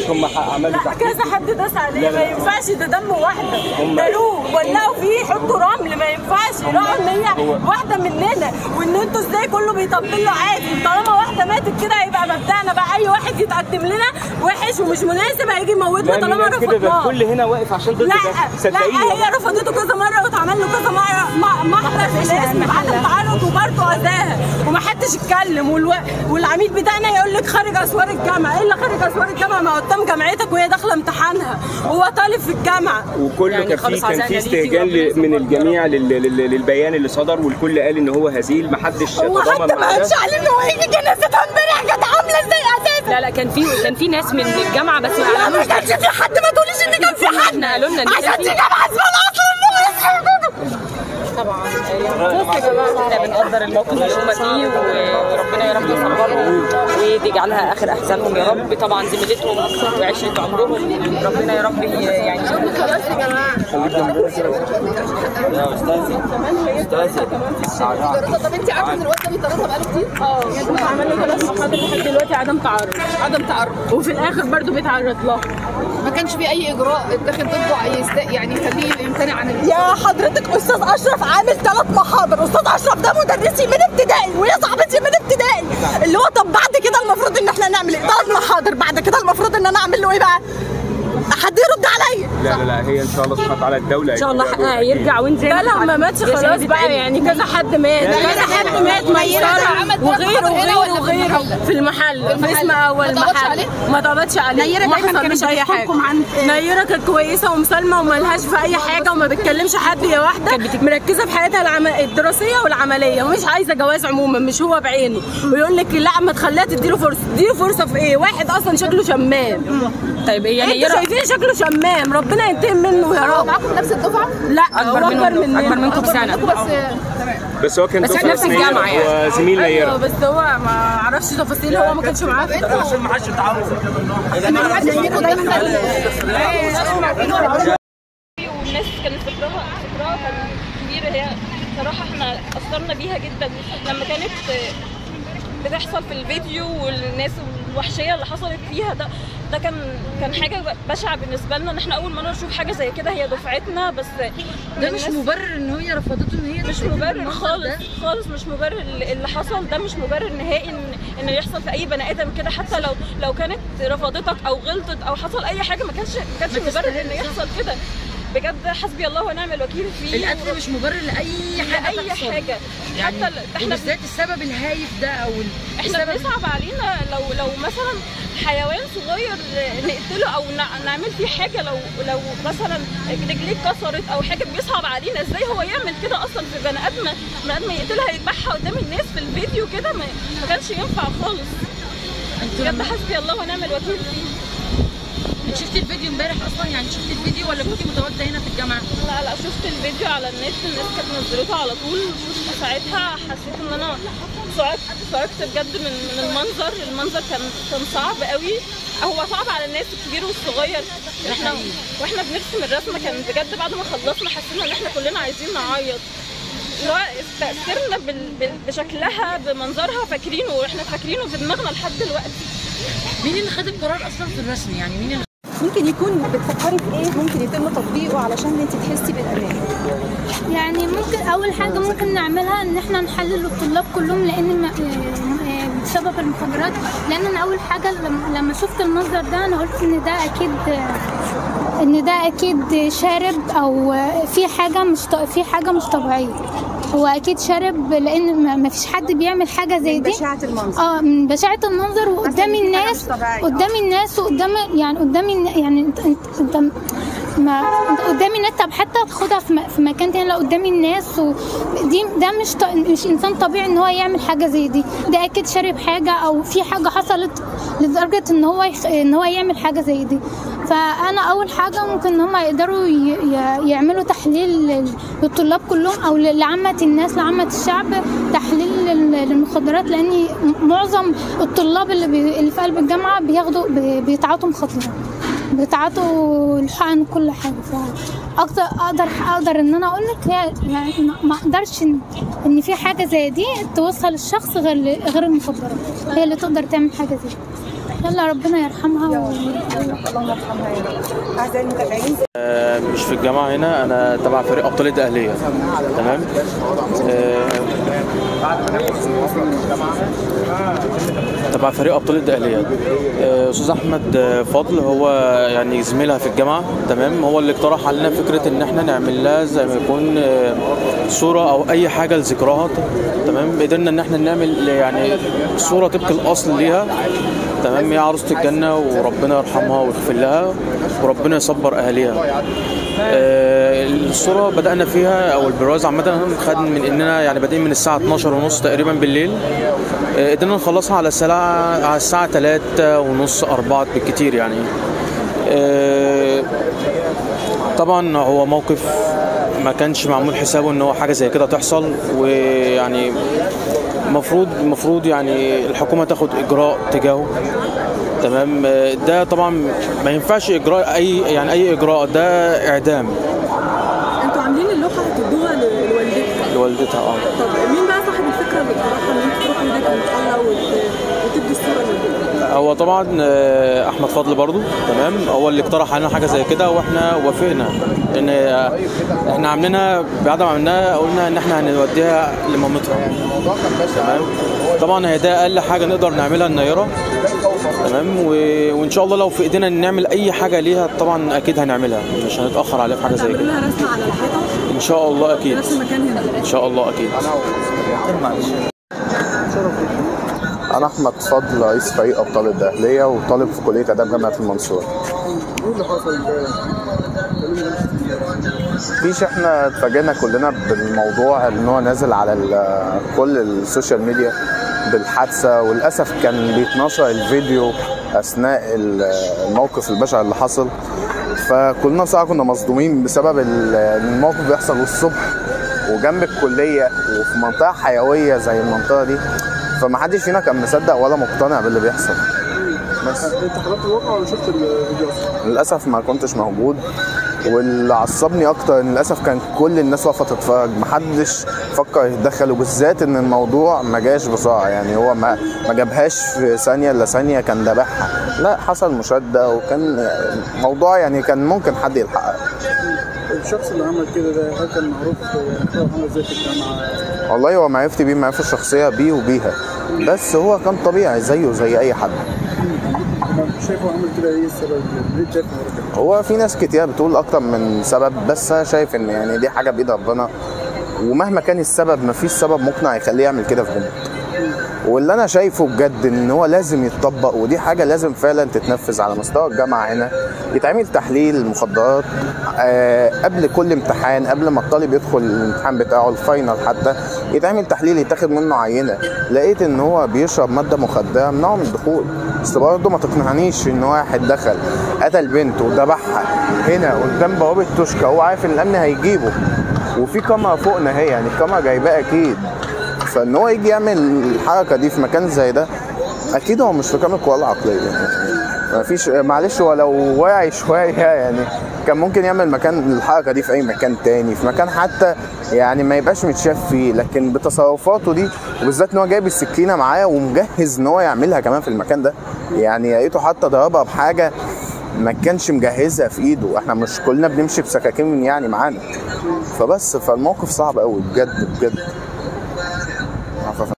مش هم ح- عملوا لا تحقيق كذا حد داس عليه لا، ما لا. ينفعش ده دم واحده هم- دلوه ولعوا فيه حطوا رمل ما ينفعش يراعوا ان هي هو- واحده مننا وان انتوا ازاي كله بيطبل له عادي طالما واحده ماتت كده هيبقى مبدأنا بقى اي واحد يتقدم لنا وحش ومش مناسب هيجي يموتنا لا طالما مين قال كده ده رفضناه الكل هنا واقف عشان ضد لا ده لا صدقيني هي رفضته كذا مره واتعمل له كذا مره م- محضر في الاسم بعدم تعرض وبرضه اذاها ومحدش اتكلم والو... والعميد بتاعنا يقول لك خارج اسوار الجامعه ايه اللي خارج اسوار الجامعه ما قدام جامعتك وهي داخله امتحانها هو طالب في الجامعه وكله يعني كان في خالص كان عزانا في ليكي استهجان وربنا ل- من الجميع لل- لل- للبيان اللي صدر والكل قال ان هو هزيل محدش هو تضامن حتى ما مع قالش ده عليه ان هو هيجي جنازتها امبارح كانت عامله ازاي اساسا لا لا كان في كان في ناس من الجامعه بس ما لا ما اعلنوش كانش في حد ما تقوليش ان كان في حد احنا قالوا لنا ان كان عشان دي في جامعه اسمها اصلا طبعا يعني بص يا جماعه احنا بنقدر الموقف اللي هم فيه وربنا يا رب يصبرهم ويجعلها اخر احزانهم يا رب طبعا زميلتهم وعشره عمرهم ربنا يا رب يعني طب انت عارفه ان الواد ده بيطردها بقاله كتير؟ اه عمل له ثلاث محاضرات لحد دلوقتي عدم تعرض عدم تعرض وفي الاخر برضه بيتعرض لها ما كانش في اي اجراء اتاخد ضده يست- يعني يخليه يمتنع عن ال- يا حضرتك استاذ اشرف عامل ثلاث محاضر استاذ اشرف ده مدرسي من ابتدائي وهي صاحبتي من ابتدائي اللي هو طب بعد كده المفروض ان احنا نعمل ايه ثلاث محاضر بعد كده المفروض ان انا اعمل له ايه بقى حد يرد عليا لا لا لا هي ان شاء الله سبحانه وتعالى الدوله ان شاء الله حقها هيرجع وانت ده لما ماتش خلاص بقى يعني كذا حد مات كذا حد مات ميسره وغيره وغيره وغيره في المحل في اسم اول ما اتقبضش محل عليه؟ ما اتقبضش عليه نيرة ما دايماً حصلش كانت اي حاجه بتحكم عن- نيره كانت كويسه ومسالمه وملهاش في اي حاجه وما بتكلمش حد هي واحده مركزه في حياتها العم... الدراسيه والعمليه ومش عايزه جواز عموما مش هو بعينه ويقول لك لا ما تخليها تديله فرصه تديله فرصه في ايه واحد اصلا شكله شمام طيب هي انتوا نيره شايفين شكله شمام ربنا ينتقم منه يا هو رب معاكم نفس الدفعه؟ لا اكبر هو منكم مننا. اكبر منكم بسنه بس بس هو كان بس دكتور نفس اسمه الجامعة نيرة، يعني. هو زميل ايوه نيره بس هو ما اعرفش تفاصيل هو ما كانش معاه في الدراسة. عشان ما حدش فيكم دخل والناس كانت فكرها فكرها كان كبير هي صراحة احنا أثرنا بيها جدا لما كانت بتحصل في الفيديو والناس الوحشية اللي حصلت فيها ده ده كان كان حاجة بشعة بالنسبة لنا ان احنا أول مرة نشوف حاجة زي كده هي دفعتنا بس ده مش الناس- مبرر ان هي رفضته ان هي مش تسجل مبرر المنظر خالص ده. خالص مش مبرر اللي اللي حصل ده مش مبرر نهائي ان ان يحصل في اي بني ادم كده حتى لو لو كانت رفضتك او غلطت او حصل اي حاجه ما كانش ما كانش ما مبرر ان تستاهلش. يحصل كده بجد حسبي الله ونعم الوكيل فيه القتل مش مبرر لاي حاجه اي تحصل. حاجه يعني حتى ال- احنا وبالذات السبب الهايف ده او ال- احنا السبب بيصعب علينا لو لو مثلا حيوان صغير نقتله او نع- نعمل فيه حاجه لو لو مثلا رجليه اتكسرت او حاجه بيصعب علينا ازاي هو يعمل كده اصلا في بني ادم بني ادم يقتلها يذبحها قدام الناس في الفيديو كده ما ما كانش ينفع خالص انتوا بجد لما حسبي الله ونعم الوكيل فيه انت شفتي الفيديو امبارح اصلا يعني شفتي الفيديو ولا كنتي متواجده هنا في الجامعه؟ لا لا شفت الفيديو على النت الناس كانت نزلته على طول شفت ساعتها حسيت ان انا صعقت صعقت بجد من من المنظر المنظر كان كان صعب قوي هو صعب على الناس الكبير والصغير احنا واحنا بنرسم الرسمه كان بجد بعد ما خلصنا حسينا ان احنا كلنا عايزين نعيط اللي هو تأثيرنا بال- بال- بشكلها بمنظرها فاكرينه واحنا فاكرينه في دماغنا لحد دلوقتي مين اللي خد القرار اصلا في الرسم يعني مين اللي ممكن يكون بتفكري في ايه ممكن يتم تطبيقه علشان انت تحسي بالامان يعني ممكن اول حاجه ممكن نعملها ان احنا نحلل الطلاب كلهم لان ما- آه، بسبب المخدرات لان انا اول حاجه لما لما شفت المنظر ده انا قلت ان ده اكيد آه، ان ده اكيد شارب او آه، في حاجه مش ط- في حاجه مش طبيعيه هو اكيد شارب لان ما- ما فيش حد بيعمل حاجه زي دي بشاعة المنظر اه من بشاعة المنظر وقدام حاسة إن في حاجة الناس مش طبيعية. قدام الناس وقدام يعني قدام الن- يعني انت انت, انت ما انت قدام الناس طب حتى تاخدها في, م- في مكان تاني لا قدام الناس ودي ده مش ط... مش انسان طبيعي ان هو يعمل حاجه زي دي ده اكيد شارب حاجه او في حاجه حصلت لدرجه ان هو يخ... ان هو يعمل حاجه زي دي فانا اول حاجه ممكن ان هم يقدروا ي... ي... يعملوا تحليل لل- للطلاب كلهم او ل- لعامه الناس لعامه الشعب تحليل لل- للمخدرات لان معظم الطلاب اللي, بي... اللي في قلب الجامعه بياخدوا بي... بيتعاطوا مخدرات بتاعته الحقن وكل حاجه فاقدر اقدر اقدر ان انا اقول لك هي يعني ما- ما اقدرش ان ان في حاجه زي دي توصل الشخص غير غير المخدرات هي اللي تقدر تعمل حاجه زي دي يلا ربنا يرحمها و... اللهم ارحمها يا رب اعزائي المتابعين آه، مش في الجامعة هنا أنا تبع فريق أبطال الأهلية تمام آه، تبع فريق أبطال الأهلية آه، أستاذ أحمد آه، فضل هو يعني زميلها في الجامعة تمام هو اللي اقترح علينا فكرة إن إحنا نعمل لها زي ما يكون آه، صورة أو أي حاجة لذكراها تمام قدرنا إن إحنا نعمل يعني صورة طبق الأصل ليها تمام هي عروسة الجنة وربنا يرحمها ويغفر لها وربنا يصبر أهاليها آه، الصورة بدأنا فيها أو البراز عامة خد من إننا يعني بادئين من الساعة 12 ونص تقريبا بالليل آه، قدرنا نخلصها على الساعة على الساعة 3 ونص 4 بالكتير يعني آه، طبعا هو موقف ما كانش معمول حسابه ان هو حاجه زي كده تحصل ويعني المفروض المفروض يعني الحكومه تاخد اجراء تجاهه تمام آه، ده طبعا ما ينفعش اجراء اي يعني اي اجراء ده اعدام انتوا عاملين اللوحه هتدوها ل- لوالدتها لوالدتها اه طب مين بقى صاحب الفكره اللي اقترحها ان انتوا تروحوا هناك المحله وت- وتدوا الصوره للبنت؟ هو طبعا آه، احمد فضل برضو تمام هو اللي اقترح علينا حاجه زي كده واحنا وافقنا ان آه، احنا عاملينها بعد ما عملناها قلنا ان احنا هنوديها لمامتها تمام طبعا هي ده اقل حاجه نقدر نعملها النيره تمام و... وان شاء الله لو في ايدينا نعمل اي حاجه ليها طبعا اكيد هنعملها مش هنتاخر عليها في حاجه زي تعملوا كده لها رسمه على الحيطه ان شاء الله في اكيد نفس المكان هنا ان شاء الله اكيد أنا أحمد فضل رئيس فريق أبطال الداخلية وطالب في كلية آداب جامعة المنصورة. فيش احنا اتفاجئنا كلنا بالموضوع ان هو نازل على ال- كل السوشيال ميديا بالحادثة وللأسف كان بيتنشر الفيديو أثناء ال- الموقف البشع اللي حصل فكلنا بصراحة كنا مصدومين بسبب ال- إن الموقف بيحصل الصبح وجنب الكلية وفي منطقة حيوية زي المنطقة دي فمحدش فينا كان مصدق ولا مقتنع باللي بيحصل بس انت حضرت الواقع ولا شفت الفيديو اصلا؟ للاسف ما كنتش موجود واللي عصبني اكتر ان للاسف كان كل الناس واقفه تتفرج محدش فكر يتدخل وبالذات ان الموضوع ما جاش بسرعه يعني هو ما ما جابهاش في ثانيه الا ثانيه كان ذبحها لا حصل مشاده وكان موضوع يعني كان ممكن حد يلحقها الشخص اللي عمل كده ده هل كان معروف هو عمل ازاي في الجامعه؟ والله هو معرفتي بيه معرفة الشخصيه بيه وبيها بس هو كان طبيعي زيه زي اي حد أنا شايف هو عمل كده ايه السبب؟ ليه شايف هو كده؟ هو في ناس كتير بتقول اكتر من سبب بس انا شايف ان يعني دي حاجه بايد ربنا ومهما كان السبب مفيش سبب مقنع يخليه يعمل كده في بنت واللي انا شايفه بجد ان هو لازم يتطبق ودي حاجه لازم فعلا تتنفذ على مستوى الجامعه هنا يتعمل تحليل المخدرات آه قبل كل امتحان قبل ما الطالب يدخل الامتحان بتاعه الفاينل حتى يتعمل تحليل يتاخد منه عينه لقيت ان هو بيشرب ماده مخدره منعه من الدخول بس برضه ما تقنعنيش ان واحد دخل قتل بنت وذبحها هنا قدام بوابه توشكا هو عارف ان الامن هيجيبه وفي كاميرا فوقنا اهي يعني الكاميرا جايباه اكيد فان هو يجي يعمل الحركه دي في مكان زي ده اكيد هو مش في كامل القوى العقليه ما فيش معلش هو لو واعي شويه يعني كان ممكن يعمل مكان الحركه دي في اي مكان تاني في مكان حتى يعني ما يبقاش متشاف فيه لكن بتصرفاته دي وبالذات ان هو جايب السكينه معاه ومجهز ان هو يعملها كمان في المكان ده يعني يا ريته حتى ضربها بحاجه ما كانش مجهزها في ايده احنا مش كلنا بنمشي بسكاكين يعني معانا فبس فالموقف صعب قوي بجد بجد